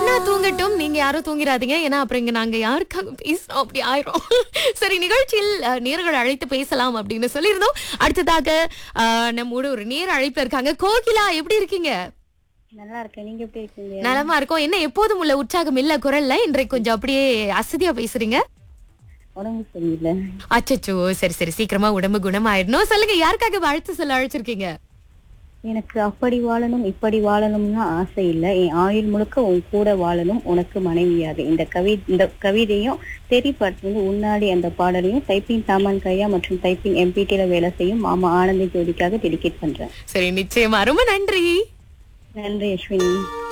அண்ணா தூங்கட்டும் நீங்க யாரும் தூங்கிடாதீங்க ஏன்னா அப்புறம் இங்க நாங்க யாருக்காக பேசுறோம் அப்படி ஆயிரும் சரி நிகழ்ச்சியில் அஹ், நேர்கள் அழைத்து பேசலாம் அப்படின்னு சொல்லியிருந்தோம் அடுத்ததாக அஹ், நம்மோட ஒரு நேர் அழைப்புல இருக்காங்க கோகிலா எப்படி இருக்கீங்க நல்லா இருக்கேன் நீங்க எப்படி இருக்கீங்க நலமா இருக்கோம் என்ன எப்போதும் உள்ள உற்சாகம் இல்ல குரல்ல இன்றைக்கு கொஞ்சம் அப்படியே அசதியா பேசுறீங்க உடம்பு சரியில்லை அச்சச்சோ சரி சரி சீக்கிரமா உடம்பு குணமாயிடணும் சொல்லுங்க யாருக்காக வாழ்த்து சொல்ல அழைச்சிருக்கீங்க எனக்கு அப்படி வாழணும் இப்படி வாழணும்னு ஆசை இல்லை என் ஆயுள் முழுக்க உன் கூட வாழணும் உனக்கு மனைவியாக இந்த கவி இந்த கவிதையும் தெரி வந்து உன்னாடி அந்த பாடலையும் டைப்பிங் சாமான் கையா மற்றும் டைப்பிங் எம்பிடில வேலை செய்யும் மாமா ஆனந்தி ஜோதிக்காக டெடிகேட் பண்றேன் சரி நிச்சயமா ரொம்ப நன்றி நன்றி அஸ்வினி